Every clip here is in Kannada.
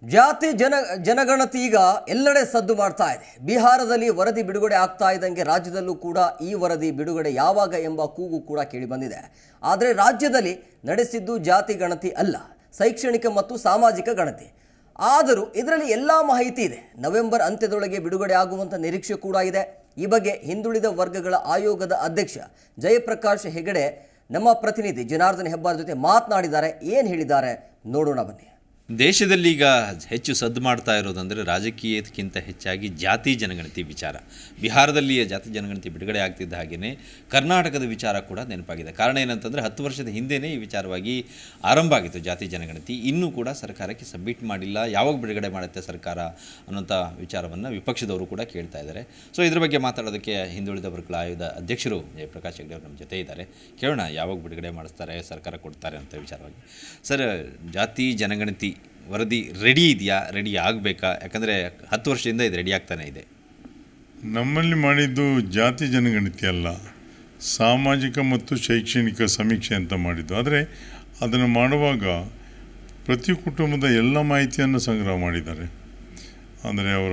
ಜಾತಿ ಜನ ಜನಗಣತಿ ಈಗ ಎಲ್ಲೆಡೆ ಸದ್ದು ಮಾಡ್ತಾ ಇದೆ ಬಿಹಾರದಲ್ಲಿ ವರದಿ ಬಿಡುಗಡೆ ಆಗ್ತಾ ಇದ್ದಂಗೆ ರಾಜ್ಯದಲ್ಲೂ ಕೂಡ ಈ ವರದಿ ಬಿಡುಗಡೆ ಯಾವಾಗ ಎಂಬ ಕೂಗು ಕೂಡ ಕೇಳಿಬಂದಿದೆ ಆದರೆ ರಾಜ್ಯದಲ್ಲಿ ನಡೆಸಿದ್ದು ಜಾತಿ ಗಣತಿ ಅಲ್ಲ ಶೈಕ್ಷಣಿಕ ಮತ್ತು ಸಾಮಾಜಿಕ ಗಣತಿ ಆದರೂ ಇದರಲ್ಲಿ ಎಲ್ಲ ಮಾಹಿತಿ ಇದೆ ನವೆಂಬರ್ ಅಂತ್ಯದೊಳಗೆ ಬಿಡುಗಡೆ ಆಗುವಂಥ ನಿರೀಕ್ಷೆ ಕೂಡ ಇದೆ ಈ ಬಗ್ಗೆ ಹಿಂದುಳಿದ ವರ್ಗಗಳ ಆಯೋಗದ ಅಧ್ಯಕ್ಷ ಜಯಪ್ರಕಾಶ್ ಹೆಗಡೆ ನಮ್ಮ ಪ್ರತಿನಿಧಿ ಜನಾರ್ದನ್ ಹೆಬ್ಬಾರ್ ಜೊತೆ ಮಾತನಾಡಿದ್ದಾರೆ ಏನು ಹೇಳಿದ್ದಾರೆ ನೋಡೋಣ ಬನ್ನಿ ದೇಶದಲ್ಲಿ ಈಗ ಹೆಚ್ಚು ಸದ್ದು ಮಾಡ್ತಾ ಇರೋದಂದರೆ ರಾಜಕೀಯಕ್ಕಿಂತ ಹೆಚ್ಚಾಗಿ ಜಾತಿ ಜನಗಣತಿ ವಿಚಾರ ಬಿಹಾರದಲ್ಲಿ ಜಾತಿ ಜನಗಣತಿ ಬಿಡುಗಡೆ ಆಗ್ತಿದ್ದ ಹಾಗೆಯೇ ಕರ್ನಾಟಕದ ವಿಚಾರ ಕೂಡ ನೆನಪಾಗಿದೆ ಕಾರಣ ಏನಂತಂದರೆ ಹತ್ತು ವರ್ಷದ ಹಿಂದೆಯೇ ಈ ವಿಚಾರವಾಗಿ ಆರಂಭ ಆಗಿತ್ತು ಜಾತಿ ಜನಗಣತಿ ಇನ್ನೂ ಕೂಡ ಸರ್ಕಾರಕ್ಕೆ ಸಬ್ಮಿಟ್ ಮಾಡಿಲ್ಲ ಯಾವಾಗ ಬಿಡುಗಡೆ ಮಾಡುತ್ತೆ ಸರ್ಕಾರ ಅನ್ನೋಂಥ ವಿಚಾರವನ್ನು ವಿಪಕ್ಷದವರು ಕೂಡ ಕೇಳ್ತಾ ಇದ್ದಾರೆ ಸೊ ಇದ್ರ ಬಗ್ಗೆ ಮಾತಾಡೋದಕ್ಕೆ ಹಿಂದುಳಿದ ವರ್ಗಗಳ ಆಯೋಗದ ಅಧ್ಯಕ್ಷರು ಜಯಪ್ರಕಾಶ್ ಹೆಗ್ಡೆ ಅವರು ನಮ್ಮ ಜೊತೆ ಇದ್ದಾರೆ ಕೇಳೋಣ ಯಾವಾಗ ಬಿಡುಗಡೆ ಮಾಡಿಸ್ತಾರೆ ಸರ್ಕಾರ ಕೊಡ್ತಾರೆ ಅಂತ ವಿಚಾರವಾಗಿ ಸರ್ ಜಾತಿ ಜನಗಣತಿ ವರದಿ ರೆಡಿ ಇದೆಯಾ ರೆಡಿ ಆಗಬೇಕಾ ಯಾಕಂದರೆ ಹತ್ತು ವರ್ಷದಿಂದ ಇದು ರೆಡಿ ಆಗ್ತಾನೆ ಇದೆ ನಮ್ಮಲ್ಲಿ ಮಾಡಿದ್ದು ಜಾತಿ ಜನಗಣತಿ ಅಲ್ಲ ಸಾಮಾಜಿಕ ಮತ್ತು ಶೈಕ್ಷಣಿಕ ಸಮೀಕ್ಷೆ ಅಂತ ಮಾಡಿದ್ದು ಆದರೆ ಅದನ್ನು ಮಾಡುವಾಗ ಪ್ರತಿ ಕುಟುಂಬದ ಎಲ್ಲ ಮಾಹಿತಿಯನ್ನು ಸಂಗ್ರಹ ಮಾಡಿದ್ದಾರೆ ಅಂದರೆ ಅವರ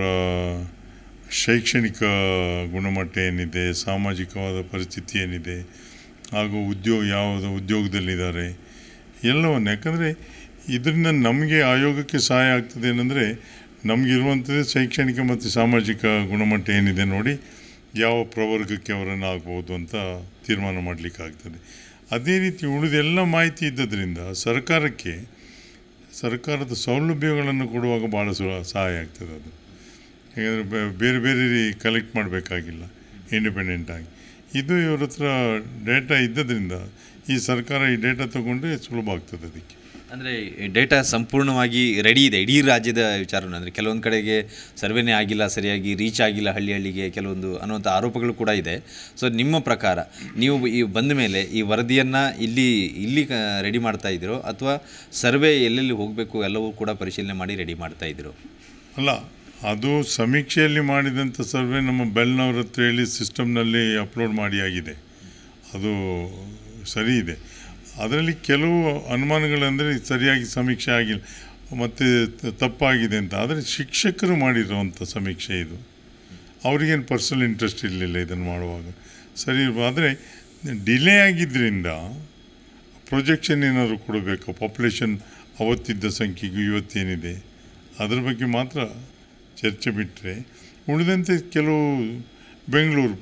ಶೈಕ್ಷಣಿಕ ಗುಣಮಟ್ಟ ಏನಿದೆ ಸಾಮಾಜಿಕವಾದ ಪರಿಸ್ಥಿತಿ ಏನಿದೆ ಹಾಗೂ ಉದ್ಯೋಗ ಯಾವುದು ಉದ್ಯೋಗದಲ್ಲಿದ್ದಾರೆ ಎಲ್ಲವನ್ನು ಯಾಕಂದರೆ ಇದರಿಂದ ನಮಗೆ ಆಯೋಗಕ್ಕೆ ಸಹಾಯ ಆಗ್ತದೆ ಏನಂದರೆ ನಮಗಿರುವಂಥದ್ದು ಶೈಕ್ಷಣಿಕ ಮತ್ತು ಸಾಮಾಜಿಕ ಗುಣಮಟ್ಟ ಏನಿದೆ ನೋಡಿ ಯಾವ ಪ್ರವರ್ಗಕ್ಕೆ ಅವರನ್ನು ಆಗ್ಬೋದು ಅಂತ ತೀರ್ಮಾನ ಮಾಡಲಿಕ್ಕಾಗ್ತದೆ ಅದೇ ರೀತಿ ಉಳಿದೆಲ್ಲ ಮಾಹಿತಿ ಇದ್ದದ್ರಿಂದ ಸರ್ಕಾರಕ್ಕೆ ಸರ್ಕಾರದ ಸೌಲಭ್ಯಗಳನ್ನು ಕೊಡುವಾಗ ಭಾಳ ಸು ಸಹಾಯ ಆಗ್ತದೆ ಅದು ಯಾಕಂದರೆ ಬೇರೆ ಬೇರೆ ಕಲೆಕ್ಟ್ ಮಾಡಬೇಕಾಗಿಲ್ಲ ಇಂಡಿಪೆಂಡೆಂಟಾಗಿ ಇದು ಇವ್ರ ಹತ್ರ ಡೇಟಾ ಇದ್ದದ್ರಿಂದ ಈ ಸರ್ಕಾರ ಈ ಡೇಟಾ ತಗೊಂಡ್ರೆ ಸುಲಭ ಆಗ್ತದೆ ಅದಕ್ಕೆ ಅಂದರೆ ಡೇಟಾ ಸಂಪೂರ್ಣವಾಗಿ ರೆಡಿ ಇದೆ ಇಡೀ ರಾಜ್ಯದ ವಿಚಾರನ ಅಂದರೆ ಕೆಲವೊಂದು ಕಡೆಗೆ ಸರ್ವೆನೇ ಆಗಿಲ್ಲ ಸರಿಯಾಗಿ ರೀಚ್ ಆಗಿಲ್ಲ ಹಳ್ಳಿ ಹಳ್ಳಿಗೆ ಕೆಲವೊಂದು ಅನ್ನುವಂಥ ಆರೋಪಗಳು ಕೂಡ ಇದೆ ಸೊ ನಿಮ್ಮ ಪ್ರಕಾರ ನೀವು ಈ ಬಂದ ಮೇಲೆ ಈ ವರದಿಯನ್ನು ಇಲ್ಲಿ ಇಲ್ಲಿ ರೆಡಿ ಮಾಡ್ತಾ ಇದ್ದೀರೋ ಅಥವಾ ಸರ್ವೆ ಎಲ್ಲೆಲ್ಲಿ ಹೋಗಬೇಕು ಎಲ್ಲವೂ ಕೂಡ ಪರಿಶೀಲನೆ ಮಾಡಿ ರೆಡಿ ಮಾಡ್ತಾ ಇದ್ದೀರೋ ಅಲ್ಲ ಅದು ಸಮೀಕ್ಷೆಯಲ್ಲಿ ಮಾಡಿದಂಥ ಸರ್ವೆ ನಮ್ಮ ಬೆಲ್ನವ್ರ ಹತ್ರ ಹೇಳಿ ಸಿಸ್ಟಮ್ನಲ್ಲಿ ಅಪ್ಲೋಡ್ ಮಾಡಿ ಆಗಿದೆ ಅದು ಸರಿ ಇದೆ ಅದರಲ್ಲಿ ಕೆಲವು ಅನುಮಾನಗಳಂದರೆ ಸರಿಯಾಗಿ ಸಮೀಕ್ಷೆ ಆಗಿಲ್ಲ ಮತ್ತು ತ- ತಪ್ಪಾಗಿದೆ ಅಂತ ಆದರೆ ಶಿಕ್ಷಕರು ಮಾಡಿರುವಂಥ ಸಮೀಕ್ಷೆ ಇದು ಅವರಿಗೇನು ಪರ್ಸನಲ್ ಇಂಟ್ರೆಸ್ಟ್ ಇರಲಿಲ್ಲ ಇದನ್ನು ಮಾಡುವಾಗ ಸರಿ ಆದರೆ ಡಿಲೇ ಆಗಿದ್ದರಿಂದ ಪ್ರೊಜೆಕ್ಷನ್ ಏನಾದರೂ ಕೊಡಬೇಕು ಪಾಪ್ಯುಲೇಷನ್ ಅವತ್ತಿದ್ದ ಸಂಖ್ಯೆಗೂ ಇವತ್ತೇನಿದೆ ಅದ್ರ ಬಗ್ಗೆ ಮಾತ್ರ ಚರ್ಚೆ ಬಿಟ್ಟರೆ ಉಳಿದಂತೆ ಕೆಲವು Bengaluru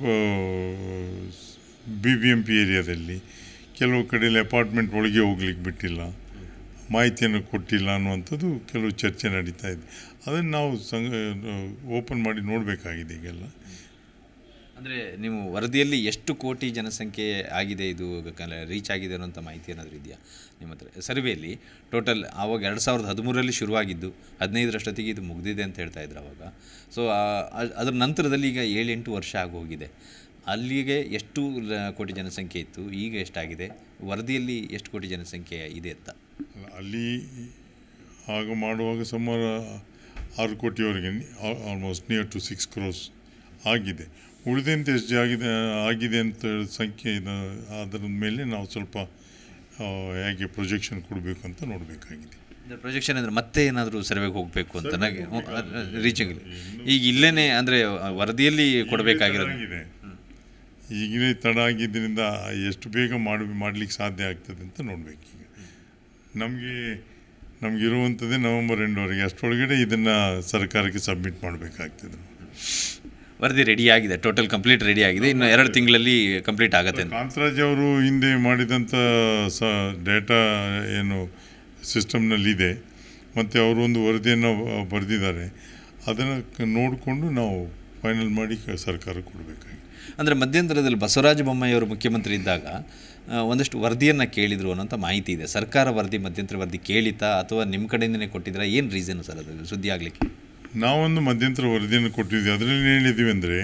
B B M P ಏರಿಯಾದಲ್ಲಿ ಕೆಲವು ಕಡೆಯಲ್ಲಿ ಅಪಾರ್ಟ್ಮೆಂಟ್ ಒಳಗೆ ಹೋಗ್ಲಿಕ್ಕೆ ಬಿಟ್ಟಿಲ್ಲ ಮಾಹಿತಿಯನ್ನು ಕೊಟ್ಟಿಲ್ಲ ಅನ್ನುವಂಥದ್ದು ಕೆಲವು ಚರ್ಚೆ ನಡೀತಾ ಇದೆ ಅದನ್ನು ನಾವು ಸಂಘ ಓಪನ್ ಮಾಡಿ ನೋಡಬೇಕಾಗಿದೆ ಈಗೆಲ್ಲ ಅಂದರೆ ನೀವು ವರದಿಯಲ್ಲಿ ಎಷ್ಟು ಕೋಟಿ ಜನಸಂಖ್ಯೆ ಆಗಿದೆ ಇದು ರೀಚ್ ಆಗಿದೆ ಅನ್ನೋಂಥ ಮಾಹಿತಿ ಏನಾದರೂ ಇದೆಯಾ ನಿಮ್ಮ ಹತ್ರ ಸರ್ವೆಯಲ್ಲಿ ಟೋಟಲ್ ಆವಾಗ ಎರಡು ಸಾವಿರದ ಹದಿಮೂರರಲ್ಲಿ ಶುರುವಾಗಿದ್ದು ಹದಿನೈದರಷ್ಟೊತ್ತಿಗೆ ಇದು ಮುಗಿದಿದೆ ಅಂತ ಹೇಳ್ತಾ ಇದ್ರು ಅವಾಗ ಸೊ ಅದರ ನಂತರದಲ್ಲಿ ಈಗ ಏಳೆಂಟು ವರ್ಷ ಆಗೋಗಿದೆ ಅಲ್ಲಿಗೆ ಎಷ್ಟು ಲ- ಕೋಟಿ ಜನಸಂಖ್ಯೆ ಇತ್ತು ಈಗ ಎಷ್ಟಾಗಿದೆ ವರದಿಯಲ್ಲಿ ಎಷ್ಟು ಕೋಟಿ ಜನಸಂಖ್ಯೆ ಇದೆ ಅಂತ ಅಲ್ಲ, ಅಲ್ಲಿ ಆಗ ಮಾಡುವಾಗ ಸುಮಾರು ಆರು ಕೋಟಿಯವರೆಗೆ almost near to six crores ಆಗಿದೆ ಉಳಿದಂತೆ ಎಷ್ಟು ಆಗಿದೆ ಆಗಿದೆ ಅಂತ ಹೇಳಿ ಸಂಖ್ಯೆ ಇದು ಅದರ ಮೇಲೆ ನಾವು ಸ್ವಲ್ಪ ಆ, ಹೇಗೆ ಪ್ರೊಜೆಕ್ಷನ್ ಕೊಡಬೇಕು ಅಂತ ನೋಡಬೇಕಾಗಿದೆ ಪ್ರೊಜೆಕ್ಷನ್ ಅಂದರೆ ಮತ್ತೆ ಏನಾದರೂ ಸರ್ವೆಗೆ ಹೋಗಬೇಕು ಅಂತ ನನಗೆ ರೀಚಿಂಗ್ ಈಗ ಇಲ್ಲೇ ಅಂದರೆ ವರದಿಯಲ್ಲಿ ಕೊಡಬೇಕಾಗಿರೋದು ಆಗಿದೆ ಈಗಲೇ ತಡ ಆಗಿದ್ದರಿಂದ ಎಷ್ಟು ಬೇಗ ಮಾಡಿ ಮಾಡಲಿಕ್ಕೆ ಸಾಧ್ಯ ಆಗ್ತದೆ ಅಂತ ನೋಡಬೇಕೀಗ ನಮಗೆ ನಮಗಿರುವಂಥದ್ದೇ ನವೆಂಬರ್ ಎಂಡ್ವರೆಗೆ ಅಷ್ಟರೊಳಗಡೆ ಇದನ್ನು ಸರ್ಕಾರಕ್ಕೆ ಸಬ್ಮಿಟ್ ಮಾಡಬೇಕಾಗ್ತದೆ ವರದಿ ರೆಡಿ ಆಗಿದೆ ಟೋಟಲ್ ಕಂಪ್ಲೀಟ್ ರೆಡಿ ಆಗಿದೆ ಇನ್ನು ಎರಡು ತಿಂಗಳಲ್ಲಿ ಕಂಪ್ಲೀಟ್ ಆಗುತ್ತೆ ಅಂತ ಕಾಂತರಾಜ್ ಅವರು ಹಿಂದೆ ಮಾಡಿದಂಥ ಸ ಡೇಟಾ ಏನು ಸಿಸ್ಟಮ್ನಲ್ಲಿದೆ ಮತ್ತು ಅವರು ಒಂದು ವರದಿಯನ್ನು ಬರೆದಿದ್ದಾರೆ ಅದನ್ನು ನೋಡಿಕೊಂಡು ನಾವು ಫೈನಲ್ ಮಾಡಿ ಕ- ಸರ್ಕಾರ ಕೊಡಬೇಕಾಗಿ ಅಂದರೆ ಮಧ್ಯಂತರದಲ್ಲಿ ಬಸವರಾಜ ಬೊಮ್ಮಾಯಿಯವರು ಮುಖ್ಯಮಂತ್ರಿ ಇದ್ದಾಗ ಆ, ಒಂದಷ್ಟು ವರದಿಯನ್ನು ಕೇಳಿದರು ಅನ್ನೋಂಥ ಮಾಹಿತಿ ಇದೆ ಸರ್ಕಾರ ವರದಿ ಮಧ್ಯಂತರ ವರದಿ ಕೇಳಿತಾ ಅಥವಾ ನಿಮ್ಮ ಕಡೆಯಿಂದನೇ ಕೊಟ್ಟಿದ್ದೀರಾ ಏನು ರೀಸನ್ ಸರ್ ಅದು ಸುದ್ದಿ ಆಗಲಿಕ್ಕೆ ನಾವೊಂದು ಮಧ್ಯಂತರ ವರದಿಯನ್ನು ಕೊಟ್ಟಿದ್ವಿ ಅದರಲ್ಲಿ ಹೇಳಿದ್ದೀವಿ ಅಂದರೆ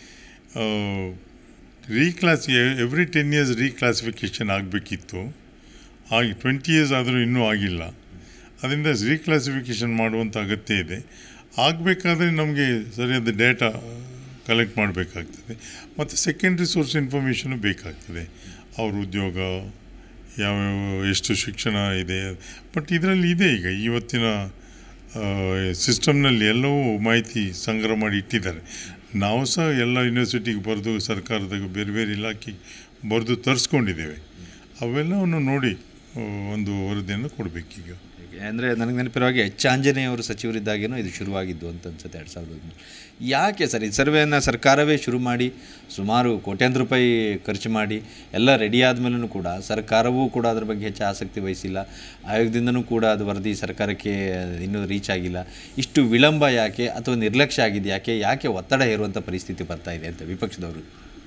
reclass every ten years reclassification ಆಗಬೇಕಿತ್ತು ಆಗಿ ಟ್ವೆಂಟಿ ಇಯರ್ಸ್ ಆದರೂ ಇನ್ನೂ ಆಗಿಲ್ಲ ಅದರಿಂದ ರೀಕ್ಲಾಸಿಫಿಕೇಷನ್ ಮಾಡುವಂಥ ಅಗತ್ಯ ಇದೆ ಆಗಬೇಕಾದ್ರೆ ನಮಗೆ ಸರಿಯಾದ ಡೇಟಾ ಕಲೆಕ್ಟ್ ಮಾಡಬೇಕಾಗ್ತದೆ ಮತ್ತು ಸೆಕೆಂಡ್ರಿ ಸೋರ್ಸ್ ಇನ್ಫಾರ್ಮೇಷನು ಬೇಕಾಗ್ತದೆ ಅವ್ರ ಉದ್ಯೋಗ ಯಾವ್ಯಾವ ಎಷ್ಟು ಶಿಕ್ಷಣ ಇದೆ ಬಟ್ ಇದರಲ್ಲಿ ಇದೆ ಈಗ ಇವತ್ತಿನ ಸಿಸ್ಟಮ್ನಲ್ಲಿ ಎಲ್ಲವೂ ಮಾಹಿತಿ ಸಂಗ್ರಹ ಮಾಡಿ ಇಟ್ಟಿದ್ದಾರೆ ನಾವು ಸಹ ಎಲ್ಲ ಯೂನಿವರ್ಸಿಟಿಗೆ ಬರೆದು ಸರ್ಕಾರದಾಗ ಬೇರೆ ಬೇರೆ ಇಲಾಖೆಗೆ ಬರೆದು ತರಿಸ್ಕೊಂಡಿದ್ದೇವೆ ಅವೆಲ್ಲವನ್ನು ನೋಡಿ ಆ, ಒಂದು ವರದಿಯನ್ನು ಕೊಡಬೇಕೀಗ ಅಂದರೆ ನನಗೆ ನೆನಪಿರೋ ಹಾಗೆ ಎಚ್ ಆಂಜನೇಯ ಅವರು ಸಚಿವರಿದ್ದಾಗೇನೋ ಇದು ಶುರುವಾಗಿದ್ದು ಅಂತ ಅನ್ಸುತ್ತೆ ಎರಡು ಸಾವಿರದ ಹದಿಮೂರು ಯಾಕೆ ಸರ್ ಈ ಸರ್ವೆಯನ್ನು ಸರ್ಕಾರವೇ ಶುರು ಮಾಡಿ ಸುಮಾರು ಕೋಟ್ಯಾಂತರ ರೂಪಾಯಿ ಖರ್ಚು ಮಾಡಿ ಎಲ್ಲ ರೆಡಿ ಆದಮೇಲೂ ಕೂಡ ಸರ್ಕಾರವೂ ಕೂಡ ಅದ್ರ ಬಗ್ಗೆ ಹೆಚ್ಚು ಆಸಕ್ತಿ ವಹಿಸಿಲ್ಲ ಆಯೋಗದಿಂದನೂ ಕೂಡ ಅದು ವರದಿ ಸರ್ಕಾರಕ್ಕೆ ಇನ್ನೂ ರೀಚ್ ಆಗಿಲ್ಲ ಇಷ್ಟು ವಿಳಂಬ ಯಾಕೆ ಅಥವಾ ನಿರ್ಲಕ್ಷ್ಯ ಆಗಿದೆ ಯಾಕೆ ಯಾಕೆ ಒತ್ತಡ ಹೇರುವಂಥ ಪರಿಸ್ಥಿತಿ ಬರ್ತಾ ಇದೆ ಅಂತ ವಿಪಕ್ಷದವರು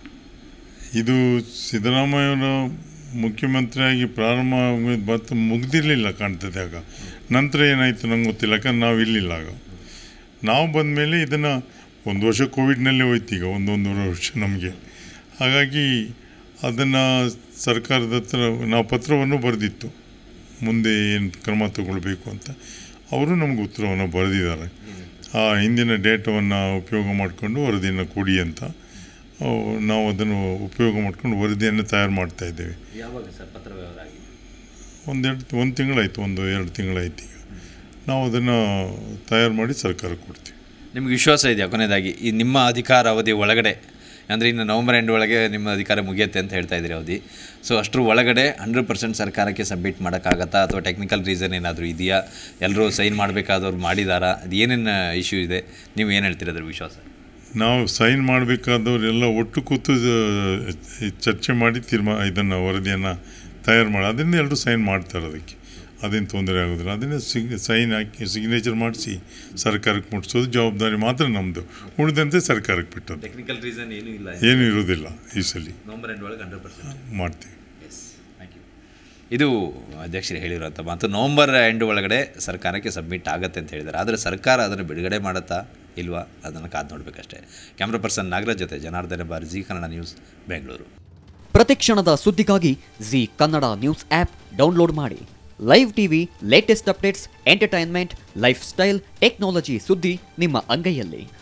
ಇದು ಸಿದ್ದರಾಮಯ್ಯವರು ಮುಖ್ಯಮಂತ್ರಿಯಾಗಿ ಪ್ರಾರಂಭ ಬತ್ತು ಮುಗ್ದಿರಲಿಲ್ಲ ಕಾಣ್ತದೆ ಆಗ ನಂತರ ಏನಾಯಿತು ನಂಗೆ ಗೊತ್ತಿಲ್ಲ ಯಾಕಂದ್ರೆ ನಾವು ಇರಲಿಲ್ಲ ಆಗ ನಾವು ಬಂದ ಮೇಲೆ ಇದನ್ನು ಒಂದು ವರ್ಷ ಕೋವಿಡ್ನಲ್ಲೇ ಹೋಯ್ತು ಈಗ ಒಂದೊಂದೂವರೆ ವರ್ಷ ನಮಗೆ ಹಾಗಾಗಿ ಅದನ್ನು ಸರ್ಕಾರದ ಹತ್ರ ನಾವು ಪತ್ರವನ್ನು ಬರೆದಿತ್ತು ಮುಂದೆ ಏನು ಕ್ರಮ ತಗೊಳ್ಬೇಕು ಅಂತ ಅವರು ನಮಗೆ ಉತ್ತರವನ್ನು ಬರೆದಿದ್ದಾರೆ ಆ ಹಿಂದಿನ ಡೇಟವನ್ನು ಉಪಯೋಗ ಮಾಡಿಕೊಂಡು ವರದಿಯನ್ನು ಕೊಡಿ ಅಂತ ಆ, ನಾವು ಅದನ್ನು ಉಪಯೋಗ ಮಾಡ್ಕೊಂಡು ವರದಿಯನ್ನು ತಯಾರು ಮಾಡ್ತಾ ಇದ್ದೇವೆ ಯಾವಾಗ ಸರ್ ಪತ್ರ ವ್ಯವಹಾರ ಆಗಿದೆ ಒಂದೆರಡು ಒಂದು ತಿಂಗಳಾಯಿತು ಒಂದು ಎರಡು ತಿಂಗಳಾಯ್ತು ಈಗ ನಾವು ಅದನ್ನು ತಯಾರು ಮಾಡಿ ಸರ್ಕಾರಕ್ಕೆ ಕೊಡ್ತೀವಿ ನಿಮ್ಗೆ ವಿಶ್ವಾಸ ಇದೆಯಾ ಕೊನೆಯದಾಗಿ ಈ ನಿಮ್ಮ ಅಧಿಕಾರ ಅವಧಿ ಒಳಗಡೆ ಅಂದರೆ ಇನ್ನು ನವಂಬರ್ ಎಂಡ್ ಒಳಗೆ ನಿಮ್ಮ ಅಧಿಕಾರ ಮುಗಿಯುತ್ತೆ ಅಂತ ಹೇಳ್ತಾ ಇದ್ದೀರಿ ಅವಧಿ ಸೊ ಅಷ್ಟರ ಒಳಗಡೆ ಹಂಡ್ರೆಡ್ ಪರ್ಸೆಂಟ್ ಸರ್ಕಾರಕ್ಕೆ ಸಬ್ಮಿಟ್ ಮಾಡೋಕ್ಕಾಗತ್ತಾ ಅಥವಾ ಟೆಕ್ನಿಕಲ್ ರೀಸನ್ ಏನಾದರೂ ಇದೆಯಾ ಎಲ್ಲರೂ ಸೈನ್ ಮಾಡಬೇಕಾದವ್ರು ಮಾಡಿದಾರಾ ಅದು ಏನೇನು ಇಶ್ಯೂ ಇದೆ ನೀವು ಏನು ಹೇಳ್ತೀರಿ ಅದ್ರ ವಿಶ್ವಾಸ ನಾವು ಸೈನ್ ಮಾಡಬೇಕಾದವರೆಲ್ಲ ಒಟ್ಟು ಕೂತು ಆ, ಚರ್ಚೆ ಮಾಡಿ ತೀರ್ಮಾನ ಇದನ್ನು ವರದಿಯನ್ನು ತಯಾರು ಮಾಡಿ ಅದನ್ನೇ ಎಲ್ಲರೂ ಸೈನ್ ಮಾಡ್ತಾರೆ ಅದಕ್ಕೆ ಅದೇನು ತೊಂದರೆ ಆಗೋದಿಲ್ಲ ಅದನ್ನೇ ಸಿಗ್ ಸೈನ್ ಹಾಕಿ ಸಿಗ್ನೇಚರ್ ಮಾಡಿಸಿ ಸರ್ಕಾರಕ್ಕೆ ಮುಟ್ಟಿಸೋದು ಜವಾಬ್ದಾರಿ ಮಾತ್ರ ನಮ್ಮದು ಉಳಿದಂತೆ ಸರ್ಕಾರಕ್ಕೆ ಬಿಟ್ಟದ್ದು ಟೆಕ್ನಿಕಲ್ ರೀಸನ್ ಏನೂ ಇಲ್ಲ ಏನೂ ಇರೋದಿಲ್ಲ ಈ ಸಲ ನವಂಬರ್ ಎಂಡ್ ಒಳಗೆ ಹಂಡ್ರೆಡ್ ಪರ್ಸೆಂಟ್ ಮಾಡ್ತೀವಿ ಎಸ್ ಥ್ಯಾಂಕ್ ಯು ಇದು ಅಧ್ಯಕ್ಷರು ಹೇಳಿರುವಂಥ ಮಾತು ನವಂಬರ್ ಎಂಡ್ ಒಳಗಡೆ ಸರ್ಕಾರಕ್ಕೆ ಸಬ್ಮಿಟ್ ಆಗುತ್ತೆ ಅಂತ ಹೇಳಿದ್ದಾರೆ ಆದರೆ ಸರ್ಕಾರ ಅದನ್ನು ಬಿಡುಗಡೆ ಮಾಡುತ್ತಾ ಇಲ್ವಾ ಅದನ್ನು ಕಾದು ನೋಡಬೇಕಷ್ಟೇ ಕ್ಯಾಮ್ರಾ ಪರ್ಸನ್ ನಾಗರಾಜ್ ಜೊತೆ ಜನಾರ್ದನ ಬಾರಿ ಜಿ ಕನ್ನಡ ನ್ಯೂಸ್ ಬೆಂಗಳೂರು ಪ್ರತಿಕ್ಷಣದ ಸುದ್ದಿಗಾಗಿ Zee Kannada news app download ಮಾಡಿ live TV latest updates entertainment lifestyle technology ಸುದ್ದಿ ನಿಮ್ಮ ಅಂಗೈಯಲ್ಲಿ